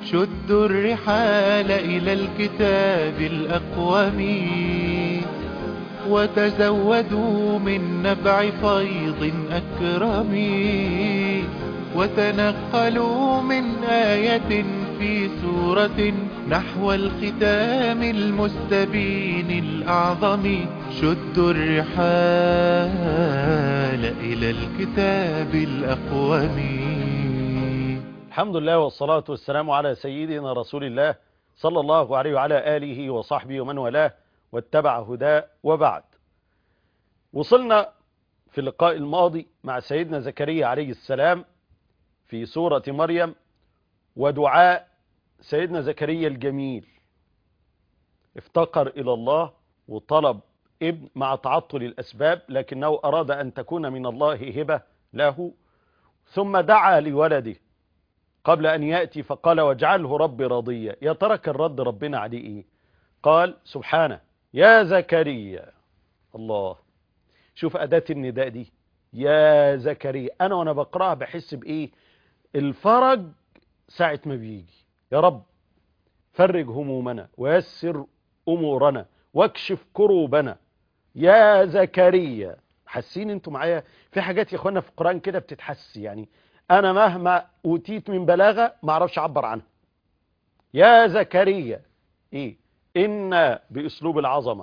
شدوا الرحال إلى الكتاب الأقوم وتزودوا من نبع فيض أكرم وتنقلوا من آية في سورة نحو الختام المستبين الأعظم شدوا الرحال إلى الكتاب الأقوم الحمد لله والصلاة والسلام على سيدنا رسول الله صلى الله عليه وعلى آله وصحبه ومن والاه واتبع هداه وبعد وصلنا في اللقاء الماضي مع سيدنا زكريا عليه السلام في سورة مريم ودعاء سيدنا زكريا الجميل افتقر إلى الله وطلب ابن مع تعطل الأسباب لكنه أراد أن تكون من الله هبة له ثم دعا لولده قبل أن يأتي فقال واجعله ربي راضيا يا ترك الرد ربنا عليه إيه قال سبحانه يا زكريا الله شوف أداة النداء دي يا زكريا أنا وأنا بقرأها بحس بإيه الفرج ساعة ما بيجي يا رب فرج همومنا ويسر أمورنا واكشف كروبنا يا زكريا حاسين انتوا معايا في حاجات يا اخوانا في القرآن كده بتتحس يعني انا مهما اوتيت من بلاغة ما اعرفش اعبر عنها يا زكريا ايه إنا باسلوب العظمة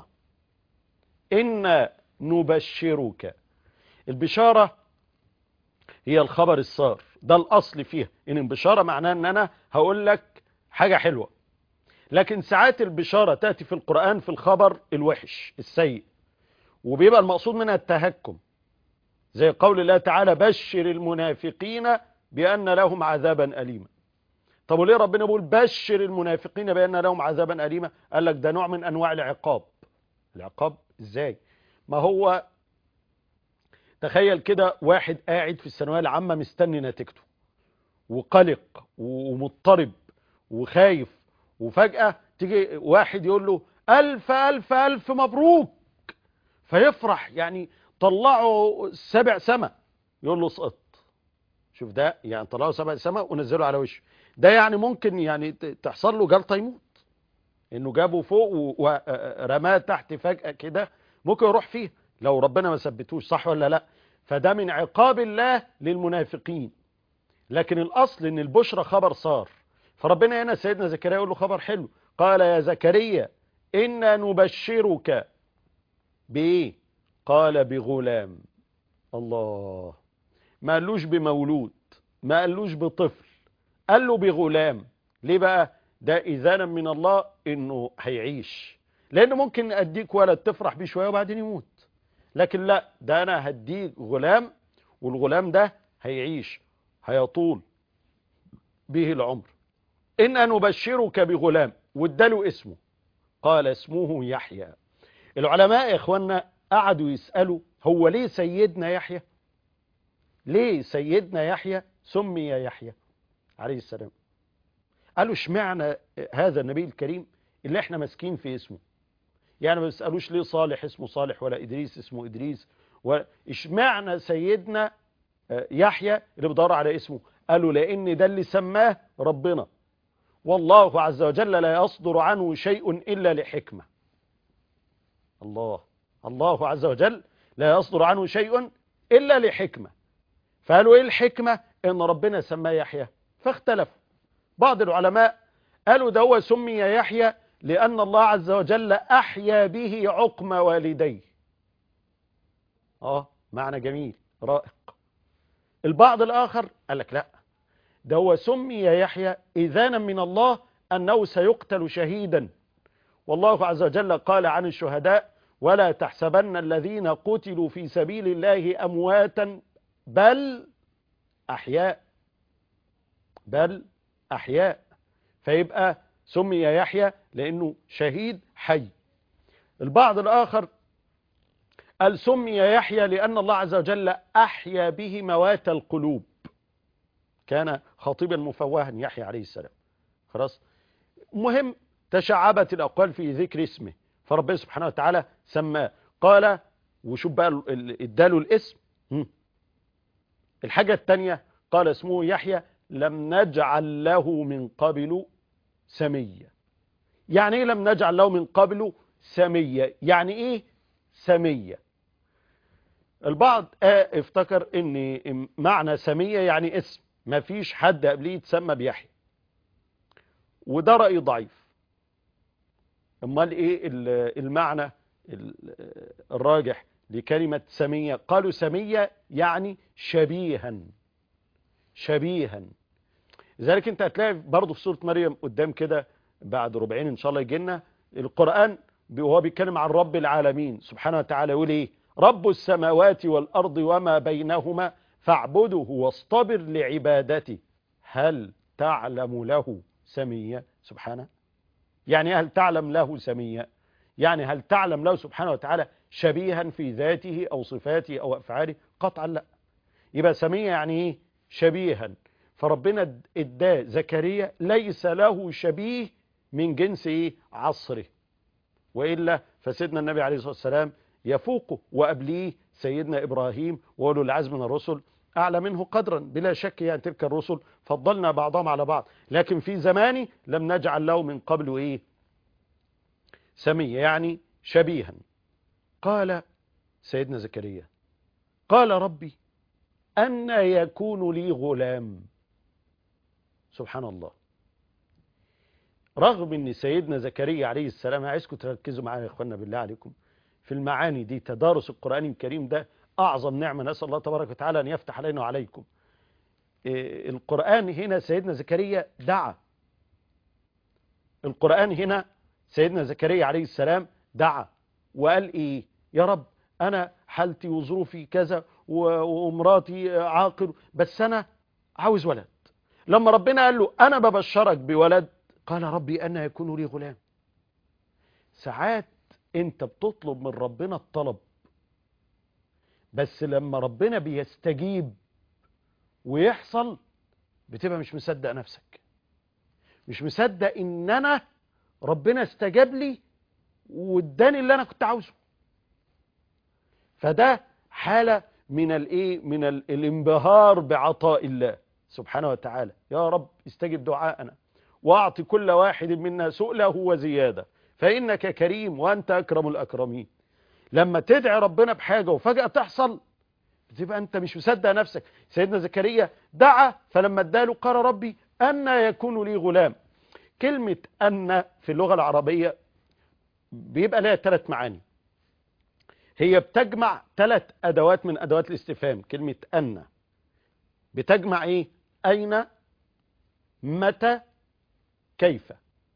إنا نبشرك البشارة هي الخبر الصار ده الاصل فيها ان البشارة معناه ان انا هقول لك حاجة حلوة لكن ساعات البشارة تأتي في القرآن في الخبر الوحش السيء وبيبقى المقصود منها التهكم زي قول الله تعالى بشر المنافقين بأن لهم عذابا أليما طب وليه ربنا بيقول بشر المنافقين بأن لهم عذابا أليما قال لك ده نوع من أنواع العقاب العقاب ازاي ما هو تخيل كده واحد قاعد في الثانويه العامة مستني نتيجته وقلق ومضطرب وخايف وفجأة تيجي واحد يقول له ألف ألف ألف مبروك فيفرح يعني طلعوا سبع سما يقول له سقط شوف ده يعني طلعوا سبع سما ونزلوا على وشه ده يعني ممكن يعني تحصل له جلطه يموت انه جابه فوق ورماه تحت فجأة كده ممكن يروح فيه لو ربنا ما ثبتوش صح ولا لا فده من عقاب الله للمنافقين لكن الاصل ان البشرى خبر صار فربنا هنا سيدنا زكريا يقول له خبر حلو قال يا زكريا إنا نبشرك بإيه قال بغلام الله ما قالوش بمولود ما قالوش بطفل قال له بغلام ليه بقى ده إذانا من الله إنه هيعيش لأن ممكن أديك ولد تفرح بيه شوية وبعدين يموت لكن لا ده أنا هديك غلام والغلام ده هيعيش هيطول به العمر إن نبشرك بغلام واداله اسمه قال اسمه يحيى العلماء يا اخوانا قعدوا يسألوا هو ليه سيدنا يحيى ليه سيدنا يحيى سمي يحيى عليه السلام قالوا اشمعنى هذا النبي الكريم اللي احنا ماسكين في اسمه يعني ما بيسألوش ليه صالح اسمه صالح ولا إدريس اسمه إدريس اشمعنى سيدنا يحيى اللي بدور على اسمه قالوا لأن ده اللي سماه ربنا والله عز وجل لا يصدر عنه شيء إلا لحكمة الله الله عز وجل لا يصدر عنه شيء إلا لحكمة فقالوا إيه الحكمة إن ربنا سماه يحيى فاختلفوا بعض العلماء قالوا ده هو سمي يحيى لأن الله عز وجل أحيا به عقم والديه آه معنى جميل رائق البعض الآخر قال لك لا ده هو سمي يحيى إذانا من الله أنه سيقتل شهيدا والله عز وجل قال عن الشهداء ولا تحسبن الذين قتلوا في سبيل الله أمواتا بل أحياء بل أحياء فيبقى سمي يحيى لأنه شهيد حي البعض الآخر قال سمي يحيى لأن الله عز وجل أحيا به موات القلوب كان خطيبا مفوها يحيى عليه السلام خلاص مهم تشعبت الأقوال في ذكر اسمه فربنا سبحانه وتعالى سماه قال وشوف بقى اداله الاسم الحاجة الثانية قال اسمه يحيى لم نجعل له من قبل سمية يعني ايه لم نجعل له من قبله سمية يعني ايه سمية البعض آه افتكر ان معنى سمية يعني اسم ما فيش حد قبليه يتسمى بيحيى وده رأي ضعيف امال ايه المعنى الراجح لكلمة سمية قالوا سمية يعني شبيها شبيها لذلك انت هتلاقي برضه في سورة مريم قدام كده بعد ربعين ان شاء الله يجي لنا القرآن وهو بيتكلم عن رب العالمين سبحانه وتعالى يقول ايه رب السماوات والأرض وما بينهما فاعبده واصطبر لعبادته هل تعلم له سمية سبحانه يعني هل تعلم له سمية يعني هل تعلم له سبحانه وتعالى شبيها في ذاته أو صفاته أو أفعاله قطعا لا يبقى سمية يعني ايه شبيها فربنا اداه زكريا ليس له شبيه من جنس ايه عصره وإلا فسيدنا النبي عليه الصلاة والسلام يفوقه وقبليه سيدنا إبراهيم وأولو العزم من الرسل أعلى منه قدرا بلا شك يعني تلك الرسل فضلنا بعضهم على بعض لكن في زمانه لم نجعل له من قبل إيه سمية يعني شبيها قال سيدنا زكريا قال ربي أن يكون لي غلام سبحان الله رغم ان سيدنا زكريا عليه السلام عايزكم تركزوا معايا يا اخوانا بالله عليكم في المعاني دي تدارس القرآن الكريم ده أعظم نعمة نسأل الله تبارك وتعالى أن يفتح علينا وعليكم إيه القرآن هنا سيدنا زكريا دعا القرآن هنا سيدنا زكريا عليه السلام دعا وقال إيه يا رب أنا حالتي وظروفي كذا ومراتي عاقر بس أنا عاوز ولد لما ربنا قال له أنا ببشرك بولد قال ربي أن يكون لي غلام ساعات انت بتطلب من ربنا الطلب بس لما ربنا بيستجيب ويحصل بتبقى مش مصدق نفسك مش مصدق ان انا ربنا استجاب لي واداني اللي انا كنت عاوزه فده حالة من الايه من الانبهار بعطاء الله سبحانه وتعالى يا رب استجب دعاءنا واعطي كل واحد منا سؤله وزياده فإنك كريم وأنت أكرم الأكرمين لما تدعي ربنا بحاجة وفجأة تحصل بتبقى أنت مش مصدق نفسك سيدنا زكريا دعا فلما اداله قال ربي أن يكون لي غلام كلمة أن في اللغة العربية بيبقى لها ثلاث معاني هي بتجمع ثلاث أدوات من أدوات الاستفهام كلمة أن بتجمع إيه أين متى كيف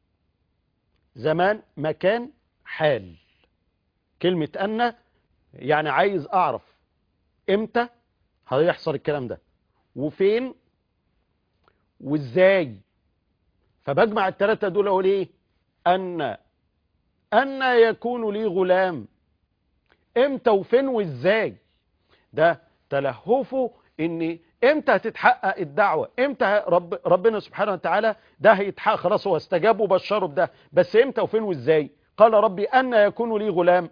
زمان مكان حال كلمة أن يعني عايز أعرف إمتى هيحصل الكلام ده وفين وإزاي فبجمع الثلاثة دول أقول إيه أن أن يكون لي غلام إمتى وفين وإزاي ده تلهفه إن إمتى هتتحقق الدعوة إمتى رب ربنا سبحانه وتعالى ده هيتحقق خلاص هو استجاب وبشره بده بس إمتى وفين وإزاي قال ربي أن يكون لي غلام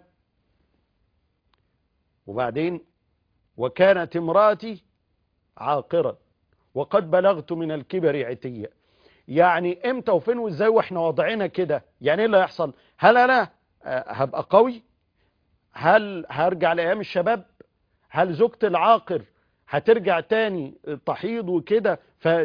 وبعدين وكانت امراتي عاقرة وقد بلغت من الكبر عتية يعني امتى وفين وازاي واحنا وضعنا كده يعني ايه اللي هيحصل هل انا هبقى قوي هل هرجع لايام الشباب هل زوجتي العاقر هترجع تاني تحيض وكده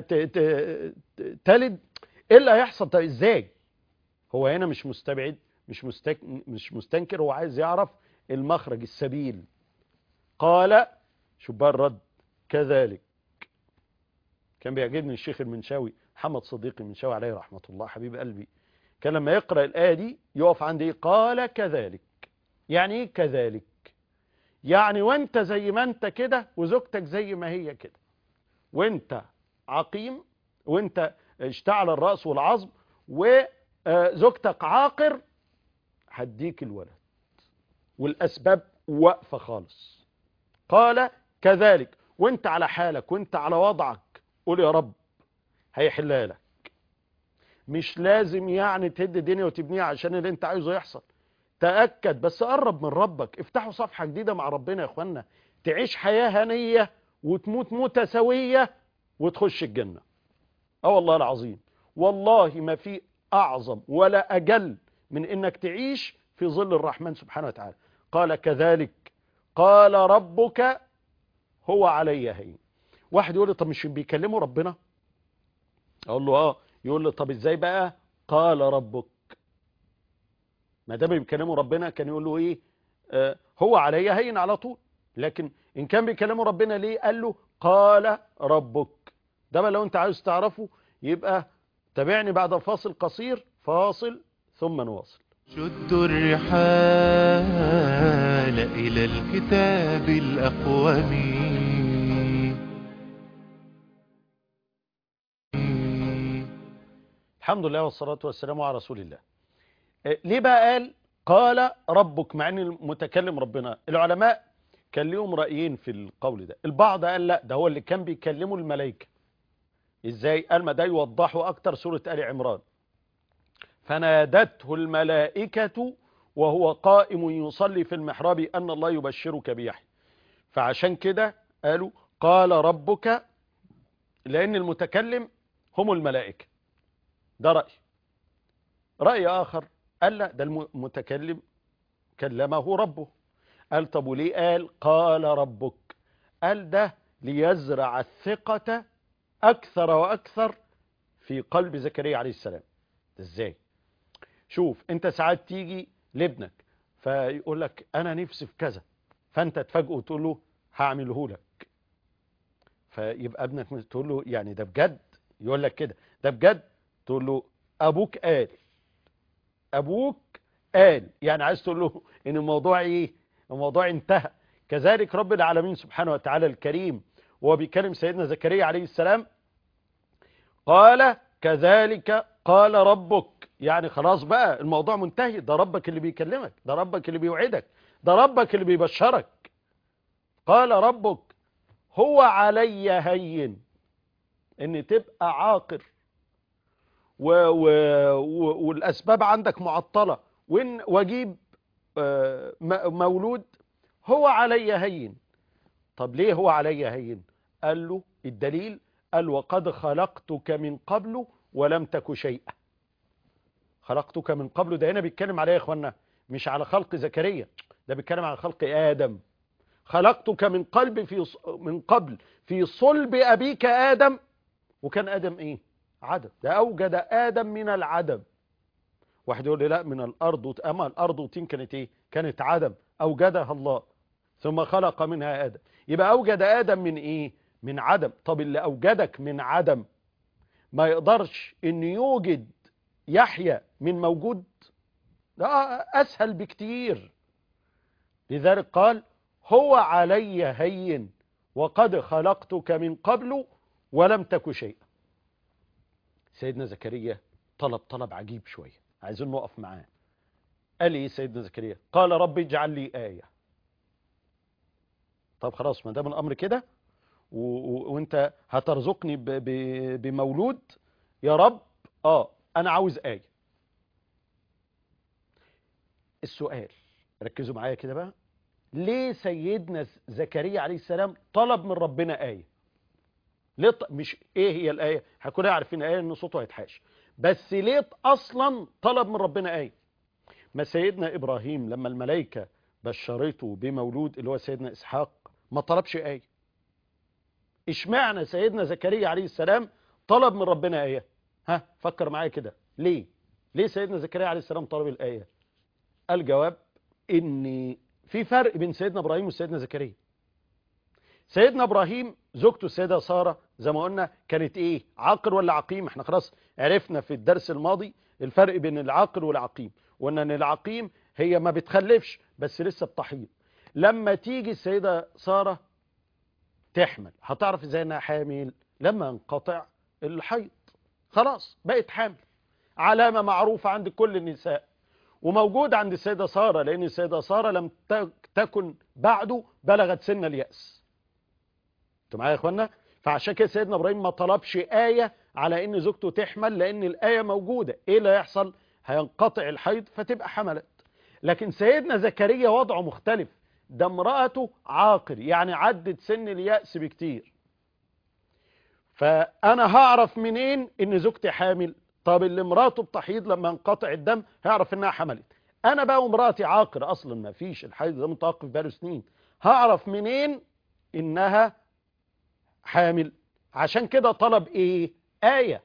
فتلد ايه اللي هيحصل طيب ازاي هو هنا مش مستبعد مش مستك... مش مستنكر هو عايز يعرف المخرج السبيل قال شوف بقى الرد كذلك كان بيعجبني الشيخ المنشاوي محمد صديقي المنشاوي عليه رحمة الله حبيب قلبي كان لما يقرأ الآية دي يقف عند ايه قال كذلك يعني ايه كذلك يعني وانت زي ما انت كده وزوجتك زي ما هي كده وانت عقيم وانت اشتعل الرأس والعظم وزوجتك عاقر هديك الولد والأسباب واقفة خالص قال كذلك وانت على حالك وانت على وضعك قول يا رب هيحلها لك مش لازم يعني تهد الدنيا وتبنيها عشان اللي انت عايزه يحصل تأكد بس قرب من ربك افتحوا صفحة جديدة مع ربنا يا اخوانا تعيش حياة هنية وتموت موتة سوية وتخش الجنة اه والله العظيم والله ما في أعظم ولا أجل من إنك تعيش في ظل الرحمن سبحانه وتعالى قال كذلك قال ربك هو علي هين واحد يقول لي طب مش بيكلموا ربنا اقول له اه يقول لي طب ازاي بقى قال ربك ما دام بيكلموا ربنا كان يقول له ايه آه هو علي هين على طول لكن ان كان بيكلموا ربنا ليه قال له قال ربك ده بقى لو انت عايز تعرفه يبقى تابعني بعد فاصل قصير فاصل ثم نواصل شدوا الرحال إلى الكتاب الأقوم الحمد لله والصلاة والسلام على رسول الله إيه، ليه بقى قال قال ربك مع ان المتكلم ربنا العلماء كان ليهم رأيين في القول ده البعض قال لا ده هو اللي كان بيكلمه الملائكة ازاي قال ما ده يوضحه اكتر سورة آل عمران فنادته الملائكة وهو قائم يصلي في المحراب أن الله يبشرك بيحيى فعشان كده قالوا قال ربك لأن المتكلم هم الملائكة ده رأي رأي آخر قال لا ده المتكلم كلمه ربه قال طب وليه قال قال ربك قال ده ليزرع الثقة أكثر وأكثر في قلب زكريا عليه السلام ازاي شوف انت ساعات تيجي لابنك فيقول لك انا نفسي في كذا فانت تفاجئه وتقول له هعمله لك فيبقى ابنك تقول له يعني ده بجد يقول لك كده ده بجد تقول له ابوك قال ابوك قال يعني عايز تقول له ان الموضوع ايه الموضوع انتهى كذلك رب العالمين سبحانه وتعالى الكريم وهو بيكلم سيدنا زكريا عليه السلام قال كذلك قال ربك يعني خلاص بقى الموضوع منتهي ده ربك اللي بيكلمك ده ربك اللي بيوعدك ده ربك اللي بيبشرك قال ربك هو علي هين ان تبقى عاقر و و و والاسباب عندك معطلة وان واجيب آه، م- مولود هو علي هين طب ليه هو علي هين قال له الدليل قال وقد خلقتك من قبل ولم تك شيئا خلقتك من قبل ده هنا بيتكلم عليه يا اخوانا مش على خلق زكريا ده بيتكلم على خلق ادم خلقتك من قلب في ص- من قبل في صلب ابيك ادم وكان ادم ايه عدم ده اوجد ادم من العدم واحد يقول لي لا من الارض وت- اما الارض وطين كانت ايه كانت عدم اوجدها الله ثم خلق منها ادم يبقى اوجد ادم من ايه من عدم طب اللي اوجدك من عدم ما يقدرش ان يوجد يحيى من موجود ده اسهل بكتير لذلك قال هو علي هين وقد خلقتك من قبل ولم تك شيئا سيدنا زكريا طلب طلب عجيب شوية عايزين نقف معاه قال ايه سيدنا زكريا قال رب اجعل لي آية طب خلاص ما دام الامر كده و- و- وانت هترزقني ب- ب- بمولود يا رب اه انا عاوز آية السؤال ركزوا معايا كده بقى ليه سيدنا زكريا عليه السلام طلب من ربنا آية ليه ط... مش ايه هي الآية هكون عارفين آية ان صوته هيتحاش بس ليه اصلا طلب من ربنا آية ما سيدنا ابراهيم لما الملائكة بشرته بمولود اللي هو سيدنا اسحاق ما طلبش آية اشمعنى سيدنا زكريا عليه السلام طلب من ربنا آية ها فكر معايا كده ليه ليه سيدنا زكريا عليه السلام طلب الآية الجواب ان في فرق بين سيدنا ابراهيم وسيدنا زكريا سيدنا ابراهيم زوجته السيده ساره زي ما قلنا كانت ايه عاقر ولا عقيم احنا خلاص عرفنا في الدرس الماضي الفرق بين العاقر والعقيم وان إن العقيم هي ما بتخلفش بس لسه بتحيض لما تيجي السيده ساره تحمل هتعرف ازاي انها حامل لما انقطع الحيض خلاص بقت حامل علامه معروفه عند كل النساء وموجود عند السيدة سارة لأن السيدة سارة لم تك- تكن بعده بلغت سن اليأس انتوا معايا يا اخوانا فعشان كده سيدنا ابراهيم ما طلبش آية على ان زوجته تحمل لان الآية موجودة ايه اللي هيحصل هينقطع الحيض فتبقى حملت لكن سيدنا زكريا وضعه مختلف ده امرأته عاقر يعني عدت سن اليأس بكتير فانا هعرف منين ان زوجتي حامل طب اللي مراته بتحيض لما انقطع الدم هيعرف انها حملت انا بقى ومراتي عاقر اصلا ما فيش الحيض ده متوقف بقاله سنين هعرف منين انها حامل عشان كده طلب ايه آية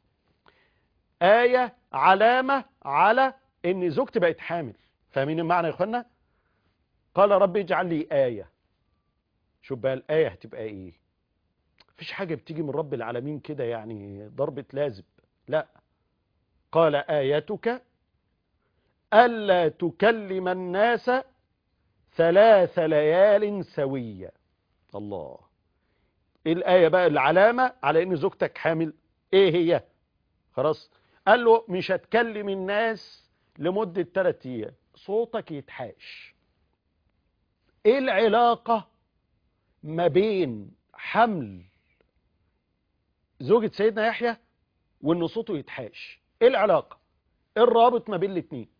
آية علامة على ان زوجتي بقت حامل فاهمين المعنى يا اخوانا قال رب اجعل لي آية شوف بقى الآية هتبقى ايه مفيش حاجة بتيجي من رب العالمين كده يعني ضربة لازم لا قال آيتك ألا تكلم الناس ثلاث ليال سوية الله ايه الآية بقى العلامة على ان زوجتك حامل ايه هي خلاص قال له مش هتكلم الناس لمدة ثلاث ايام صوتك يتحاش ايه العلاقة ما بين حمل زوجة سيدنا يحيى وان صوته يتحاش ايه العلاقة ايه الرابط ما بين الاتنين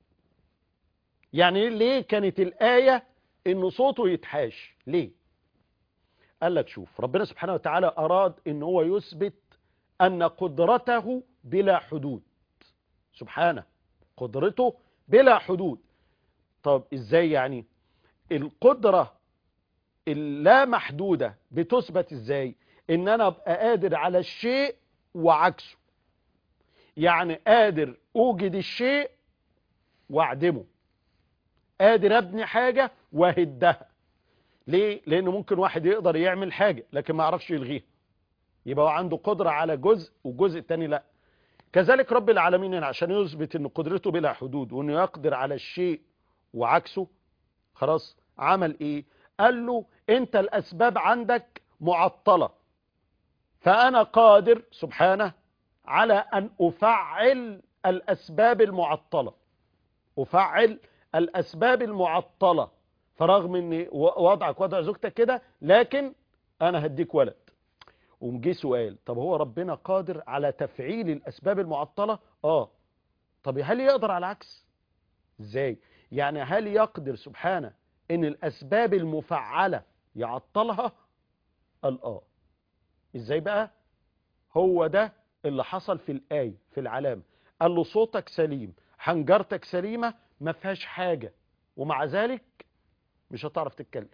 يعني ليه كانت الآية ان صوته يتحاش ليه قال لك شوف ربنا سبحانه وتعالى أراد ان هو يثبت أن قدرته بلا حدود سبحانه قدرته بلا حدود طب ازاي يعني القدرة اللا محدودة بتثبت ازاي ان انا ابقى قادر على الشيء وعكسه يعني قادر اوجد الشيء واعدمه قادر ابني حاجة واهدها ليه لان ممكن واحد يقدر يعمل حاجة لكن ما يعرفش يلغيها يبقى هو عنده قدرة على جزء والجزء التاني لا كذلك رب العالمين عشان يثبت ان قدرته بلا حدود وانه يقدر على الشيء وعكسه خلاص عمل ايه قال له انت الاسباب عندك معطلة فانا قادر سبحانه على ان افعل الاسباب المعطلة افعل الاسباب المعطلة فرغم ان وضعك وضع زوجتك كده لكن انا هديك ولد ومجي سؤال طب هو ربنا قادر على تفعيل الاسباب المعطلة اه طب هل يقدر على العكس ازاي يعني هل يقدر سبحانه ان الاسباب المفعلة يعطلها قال اه ازاي بقى هو ده اللي حصل في الآية في العلامة قال له صوتك سليم حنجرتك سليمة ما فيهاش حاجة ومع ذلك مش هتعرف تتكلم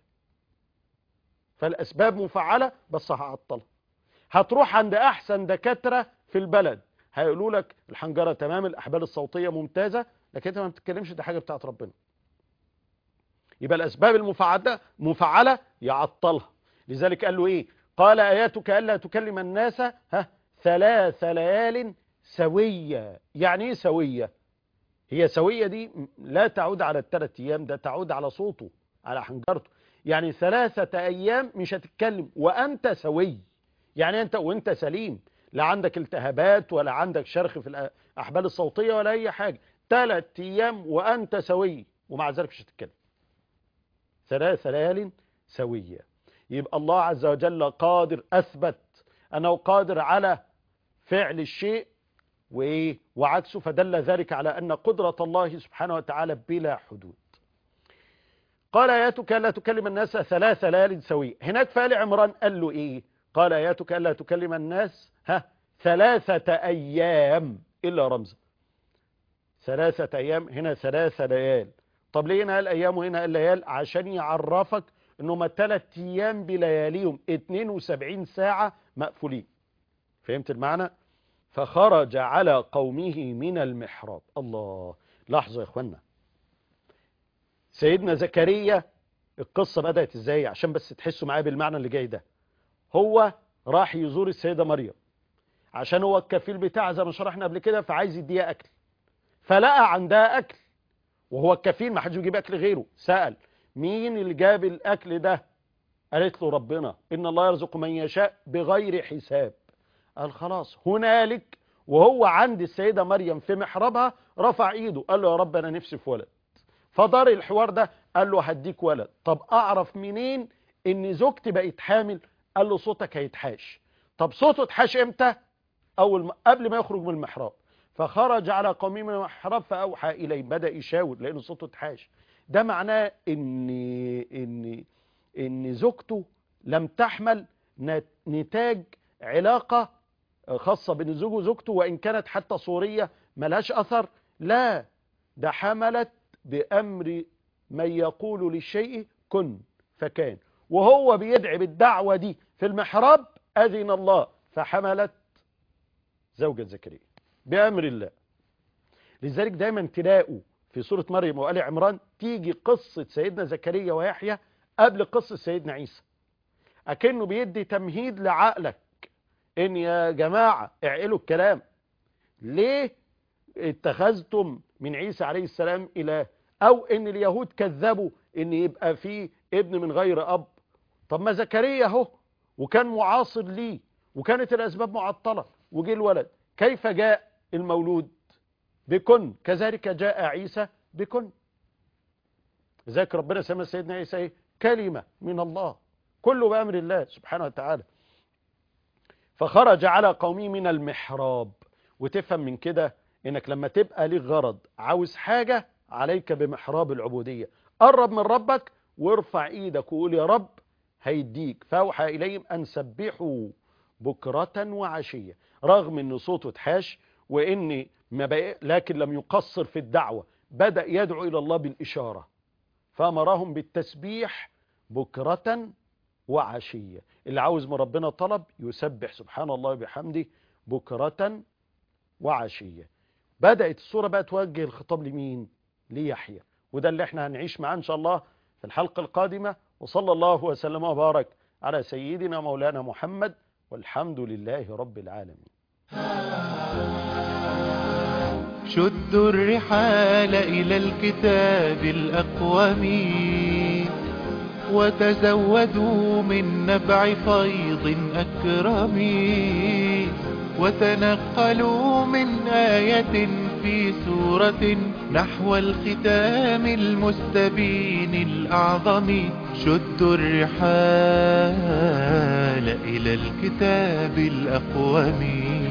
فالأسباب مفعلة بس هعطلها هتروح عند أحسن دكاترة في البلد هيقولوا لك الحنجرة تمام الأحبال الصوتية ممتازة لكن انت ما بتتكلمش دي حاجة بتاعت ربنا يبقى الأسباب المفعلة مفعلة يعطلها لذلك قال له إيه قال آياتك ألا تكلم الناس ها ثلاث ليال سوية يعني ايه سوية هي سوية دي لا تعود على الثلاث ايام ده تعود على صوته على حنجرته يعني ثلاثة ايام مش هتتكلم وانت سوي يعني انت وانت سليم لا عندك التهابات ولا عندك شرخ في الاحبال الصوتية ولا اي حاجة ثلاث ايام وانت سوي ومع ذلك مش هتتكلم ثلاث ليال سوية يبقى الله عز وجل قادر اثبت انه قادر على فعل الشيء وايه وعكسه فدل ذلك على ان قدرة الله سبحانه وتعالى بلا حدود قال اياتك لا تكلم الناس ثلاث ليال سوية هناك فآل عمران قال له ايه قال اياتك لا تكلم الناس ها ثلاثة ايام الا رمزا ثلاثة ايام هنا ثلاثة ليال طب ليه هنا قال ايام وهنا قال ليال عشان يعرفك انهم ثلاث ايام بلياليهم 72 ساعة مقفولين فهمت المعنى فخرج على قومه من المحراب الله لحظة يا اخوانا سيدنا زكريا القصة بدأت ازاي عشان بس تحسوا معايا بالمعنى اللي جاي ده هو راح يزور السيدة مريم عشان هو الكفيل بتاعها زي ما شرحنا قبل كده فعايز يديها اكل فلقى عندها اكل وهو الكفيل ما حدش بيجيب اكل غيره سأل مين اللي جاب الاكل ده قالت له ربنا ان الله يرزق من يشاء بغير حساب قال خلاص هنالك وهو عند السيدة مريم في محرابها رفع ايده قال له يا رب انا نفسي في ولد فدار الحوار ده قال له هديك ولد طب اعرف منين ان زوجتي بقت حامل قال له صوتك هيتحاش طب صوته اتحاش امتى اول ما قبل ما يخرج من المحراب فخرج على قومه من المحراب فاوحى اليه بدا يشاور لان صوته اتحاش ده معناه ان ان ان زوجته لم تحمل نتاج علاقة خاصة بين الزوج وزوجته وإن كانت حتى صورية ملهاش أثر لا ده حملت بأمر من يقول للشيء كن فكان وهو بيدعي بالدعوة دي في المحراب أذن الله فحملت زوجة زكريا بأمر الله لذلك دايما تلاقوا في سورة مريم وآل عمران تيجي قصة سيدنا زكريا ويحيى قبل قصة سيدنا عيسى أكنه بيدي تمهيد لعقلك إن يا جماعة اعقلوا الكلام ليه اتخذتم من عيسى عليه السلام إله أو إن اليهود كذبوا إن يبقى فيه ابن من غير أب طب ما زكريا اهو وكان معاصر ليه وكانت الأسباب معطلة وجه الولد كيف جاء المولود بكن كذلك جاء عيسى بكن ذاك ربنا سمى سيدنا عيسى ايه كلمة من الله كله بأمر الله سبحانه وتعالى فخرج على قومه من المحراب وتفهم من كده انك لما تبقى ليك غرض عاوز حاجة عليك بمحراب العبودية قرب من ربك وارفع ايدك وقول يا رب هيديك فاوحى اليهم ان سبحوا بكرة وعشية رغم ان صوته اتحاش وان ما بقى لكن لم يقصر في الدعوة بدأ يدعو الى الله بالاشارة فامرهم بالتسبيح بكرة وعشية اللي عاوز من ربنا طلب يسبح سبحان الله وبحمده بكرة وعشية بدأت الصورة بقى توجه الخطاب لمين ليحيى وده اللي احنا هنعيش معاه ان شاء الله في الحلقة القادمة وصلى الله وسلم وبارك على سيدنا مولانا محمد والحمد لله رب العالمين شدوا الرحال إلى الكتاب الأقوم وتزودوا من نبع فيض أكرم وتنقلوا من آية في سورة نحو الختام المستبين الأعظم شدوا الرحال إلى الكتاب الأقوم